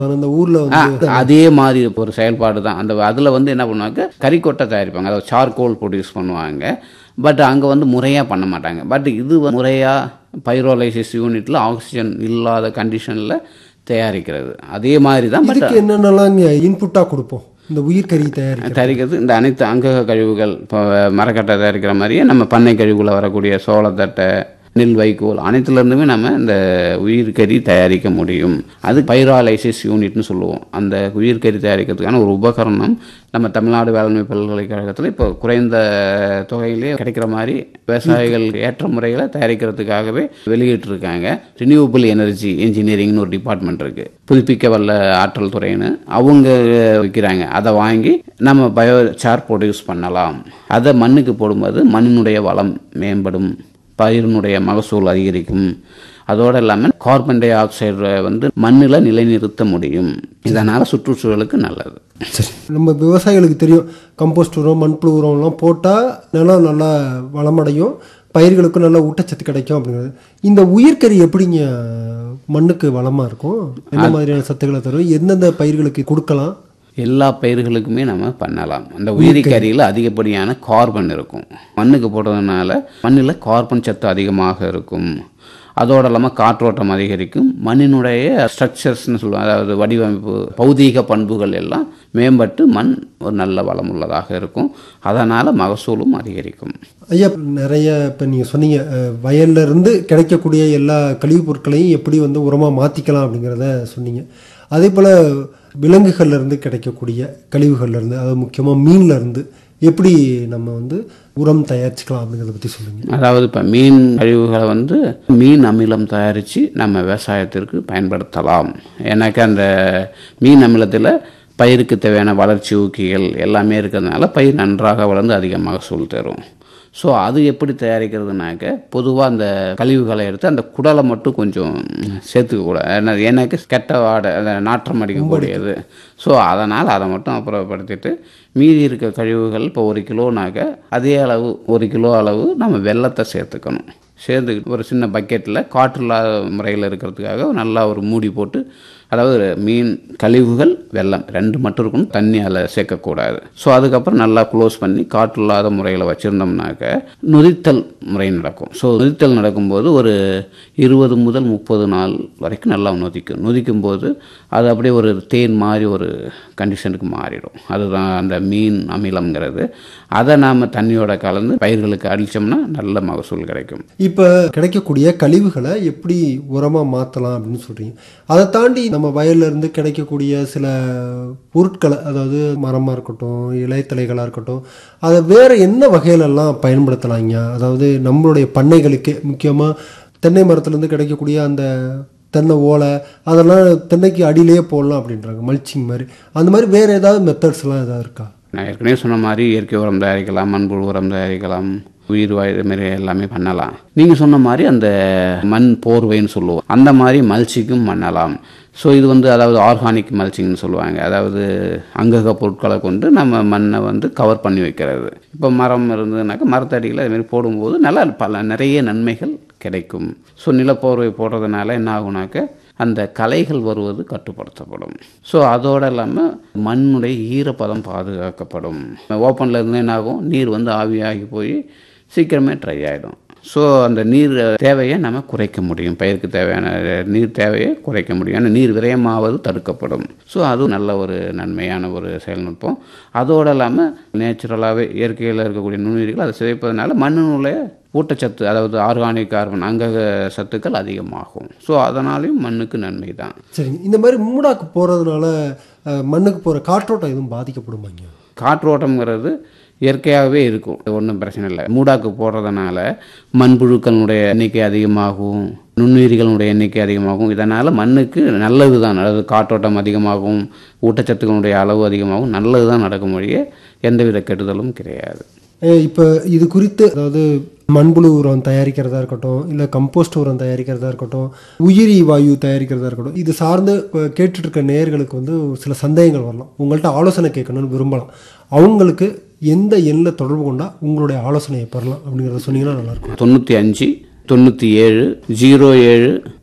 அந்த ஊர்ல ஆ, வந்து அதே மாதிரி ஒரு செயல்பாடு தான் அந்த அதில் வந்து என்ன பண்ணுவாங்க கறிக்கொட்டை தயாரிப்பாங்க அதாவது சார்கோல் ப்ரொடியூஸ் பண்ணுவாங்க பட் அங்கே வந்து முறையாக பண்ண மாட்டாங்க பட் இது வந்து முறையாக பைரோலைசிஸ் யூனிட்டில் ஆக்சிஜன் இல்லாத கண்டிஷனில் தயாரிக்கிறது அதே மாதிரி தான் பட் இதுக்கு என்னென்னலாம் இங்க இன்புட்டா கொடுப்போம் இந்த உயிர்கறி தயாரிக்க தயாரிக்கிறது இந்த அனைத்து அங்கக கழிவுகள் இப்போ மரக்கட்டை தயாரிக்கிற மாதிரியே நம்ம பண்ணை கழிவுகளை வரக்கூடிய சோளத்தட்டை நெல் வைக்கோல் அனைத்துலேருந்துமே நம்ம இந்த உயிர்கறி தயாரிக்க முடியும் அது பைராலைசிஸ் யூனிட்னு சொல்லுவோம் அந்த உயிர்கறி தயாரிக்கிறதுக்கான ஒரு உபகரணம் நம்ம தமிழ்நாடு வேளாண்மை பல்கலைக்கழகத்தில் இப்போ குறைந்த தொகையிலே கிடைக்கிற மாதிரி விவசாயிகள் ஏற்ற முறையில் தயாரிக்கிறதுக்காகவே வெளியிட்டிருக்காங்க ரினியூவபிள் எனர்ஜி இன்ஜினியரிங்னு ஒரு டிபார்ட்மெண்ட் இருக்கு புதுப்பிக்க வல்ல ஆற்றல் துறைன்னு அவங்க விற்கிறாங்க அதை வாங்கி நம்ம பயோ சார் ப்ரொடியூஸ் பண்ணலாம் அதை மண்ணுக்கு போடும்போது மண்ணினுடைய வளம் மேம்படும் பயிரினுடைய மகசூல் அதிகரிக்கும் அதோடு இல்லாமல் கார்பன் டை ஆக்சைடை வந்து மண்ணில் நிலைநிறுத்த முடியும் இதனால் சுற்றுச்சூழலுக்கு நல்லது சரி நம்ம விவசாயிகளுக்கு தெரியும் கம்போஸ்ட் உரம் மண்புழு உரம்லாம் போட்டால் நிலம் நல்லா வளமடையும் பயிர்களுக்கும் நல்ல ஊட்டச்சத்து கிடைக்கும் அப்படிங்கிறது இந்த உயிர்கறி எப்படிங்க மண்ணுக்கு வளமா இருக்கும் என்ன மாதிரியான சத்துக்களை தரும் எந்தெந்த பயிர்களுக்கு கொடுக்கலாம் எல்லா பயிர்களுக்குமே நம்ம பண்ணலாம் அந்த உயிரி கறியில் அதிகப்படியான கார்பன் இருக்கும் மண்ணுக்கு போடுறதுனால மண்ணில் கார்பன் சத்து அதிகமாக இருக்கும் அதோடு இல்லாமல் காற்றோட்டம் அதிகரிக்கும் மண்ணினுடைய ஸ்ட்ரக்சர்ஸ்னு சொல்லுவோம் அதாவது வடிவமைப்பு பௌதீக பண்புகள் எல்லாம் மேம்பட்டு மண் ஒரு நல்ல வளம் உள்ளதாக இருக்கும் அதனால் மகசூலும் அதிகரிக்கும் ஐயா நிறைய இப்போ நீங்கள் சொன்னீங்க அஹ், வயல்ல இருந்து கிடைக்கக்கூடிய எல்லா கழிவுப் பொருட்களையும் எப்படி வந்து உரமாக மாற்றிக்கலாம் அப்படிங்கிறத சொன்னீங்க அதே போல் விலங்குகள்ல இருந்து கிடைக்கக்கூடிய கழிவுகள்ல இருந்து அதாவது முக்கியமாக மீன்ல இருந்து எப்படி நம்ம வந்து உரம் தயாரிச்சுக்கலாம் அப்படிங்கிறத பற்றி சொல்லுங்க அதாவது இப்போ மீன் கழிவுகளை வந்து மீன் அமிலம் தயாரித்து நம்ம விவசாயத்திற்கு பயன்படுத்தலாம் எனக்கு அந்த மீன் அமிலத்தில் பயிருக்கு தேவையான வளர்ச்சி ஊக்கிகள் எல்லாமே இருக்கிறதுனால பயிர் நன்றாக வளர்ந்து அதிக மகசூல் தரும் ஸோ அது எப்படி தயாரிக்கிறதுனாக்க பொதுவாக அந்த கழிவுகளை எடுத்து அந்த குடலை மட்டும் கொஞ்சம் சேர்த்துக்க கூடாது ஏன்னா எனக்கு கெட்ட வாடை அந்த நாற்றம் அடிக்கக்கூடியது ஸோ அதனால் அதை மட்டும் அப்புறப்படுத்திட்டு மீதி இருக்க கழிவுகள் இப்போ ஒரு கிலோனாக்க அதே அளவு ஒரு கிலோ அளவு நம்ம வெள்ளத்தை சேர்த்துக்கணும் சேர்ந்து ஒரு சின்ன பக்கெட்டில் காற்று இல்லாத முறையில் இருக்கிறதுக்காக நல்லா ஒரு மூடி போட்டு அதாவது மீன் கழிவுகள் வெள்ளம் ரெண்டு மட்டும் இருக்கணும் தண்ணி அதில் சேர்க்கக்கூடாது ஸோ அதுக்கப்புறம் நல்லா க்ளோஸ் பண்ணி காற்று இல்லாத முறையில் வச்சுருந்தோம்னாக்க நொதித்தல் முறை நடக்கும் ஸோ நொதித்தல் நடக்கும்போது ஒரு இருபது முதல் முப்பது நாள் வரைக்கும் நல்லா நொதிக்கும் நொதிக்கும் போது அது அப்படியே ஒரு தேன் மாதிரி ஒரு கண்டிஷனுக்கு மாறிடும் அதுதான் அந்த மீன் அமிலம்ங்கிறது அதை நாம் தண்ணியோட கலந்து பயிர்களுக்கு அடித்தோம்னா நல்ல மகசூல் கிடைக்கும் இப்போ கிடைக்கக்கூடிய கழிவுகளை எப்படி உரமாக மாற்றலாம் அப்படின்னு சொல்கிறீங்க அதை தாண்டி நம்ம வயல்ல இருந்து கிடைக்கக்கூடிய சில பொருட்களை அதாவது மரமாக இருக்கட்டும் இலைத்தலைகளாக இருக்கட்டும் அதை வேறு என்ன வகையிலெல்லாம் பயன்படுத்தலாங்க அதாவது நம்மளுடைய பண்ணைகளுக்கு முக்கியமாக தென்னை மரத்துலேருந்து கிடைக்கக்கூடிய அந்த தென்னை ஓலை அதெல்லாம் தென்னைக்கு அடியிலேயே போடலாம் அப்படின்றாங்க மல்ச்சிங் மாதிரி அந்த மாதிரி வேறு ஏதாவது மெத்தட்ஸ்லாம் ஏதாவது இருக்கா நான் ஏற்கனவே சொன்ன மாதிரி இயற்கை உரம் தயாரிக்கலாம் மண்புழு உரம் தயாரிக்கலாம் உயிர் வாயு இது மாதிரி எல்லாமே பண்ணலாம் நீங்கள் சொன்ன மாதிரி அந்த மண் போர்வைன்னு சொல்லுவோம் அந்த மாதிரி மல்ச்சிக்கும் பண்ணலாம் ஸோ இது வந்து அதாவது ஆர்கானிக் மல்ச்சிங்னு சொல்லுவாங்க அதாவது அங்கக பொருட்களை கொண்டு நம்ம மண்ணை வந்து கவர் பண்ணி வைக்கிறது இப்போ மரம் இருந்ததுனாக்கா மரத்தடியில் அதுமாரி போடும்போது நல்லா பல நிறைய நன்மைகள் கிடைக்கும் ஸோ நிலப்போர்வை போடுறதுனால என்ன ஆகுனாக்க அந்த களைகள் வருவது கட்டுப்படுத்தப்படும் ஸோ அதோடு இல்லாமல் மண்ணுடைய ஈரப்பதம் பாதுகாக்கப்படும் ஓப்பனில் இருந்து என்ன ஆகும் நீர் வந்து ஆவியாகி போய் சீக்கிரமே ட்ரை ஆகிடும் ஸோ அந்த நீர் தேவையை நம்ம குறைக்க முடியும் பயிருக்கு தேவையான நீர் தேவையை குறைக்க முடியும் ஏன்னா நீர் விரயமாவது தடுக்கப்படும் ஸோ அதுவும் நல்ல ஒரு நன்மையான ஒரு செயல்நுட்பம் அதோடு இல்லாமல் நேச்சுரலாகவே இயற்கையில் இருக்கக்கூடிய நுண்ணுயிர்கள் அதை சிதைப்பதனால மண்ணினுடைய ஊட்டச்சத்து அதாவது ஆர்கானிக் கார்பன் அங்கக சத்துக்கள் அதிகமாகும் ஸோ அதனாலையும் மண்ணுக்கு நன்மை தான் சரிங்க இந்த மாதிரி மூடாக்கு போகிறதுனால மண்ணுக்கு போகிற காற்றோட்டம் எதுவும் பாதிக்கப்படுமாங்க காற்றோட்டம்ங்கிறது இயற்கையாகவே இருக்கும் ஒன்றும் பிரச்சனை இல்லை மூடாக்கு போடுறதுனால மண்புழுக்களுடைய எண்ணிக்கை அதிகமாகும் நுண்ணுயிரிகளுடைய எண்ணிக்கை அதிகமாகும் இதனால் மண்ணுக்கு நல்லது தான் அதாவது காற்றோட்டம் அதிகமாகும் ஊட்டச்சத்துக்களுடைய அளவு அதிகமாகும் நல்லது தான் நடக்கும் ஒழிய எந்தவித கெடுதலும் கிடையாது இப்போ இது குறித்து அதாவது மண்புழு உரம் தயாரிக்கிறதா இருக்கட்டும் இல்லை கம்போஸ்ட் உரம் தயாரிக்கிறதா இருக்கட்டும் உயிரி வாயு தயாரிக்கிறதா இருக்கட்டும் இது சார்ந்து இப்போ கேட்டுட்டு இருக்க நேயர்களுக்கு வந்து சில சந்தேகங்கள் வரலாம் உங்கள்கிட்ட ஆலோசனை கேட்கணும்னு விரும்பலாம் அவங்களுக்கு எந்த எண்ணில் தொடர்பு கொண்டா உங்களுடைய ஆலோசனையை பெறலாம் அப்படிங்கிறத சொன்னீங்கன்னா நல்லாயிருக்கும் தொண்ணூற்றி அஞ்சு தொண்ணூற்றி ஏழு ஜீரோ ஏழு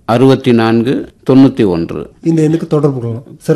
அறுபத்தி நான்கு தொண்ணூற்றி ஒன்று இந்த எண்ணுக்கு தொடர்பு கொள்ளலாம் சார்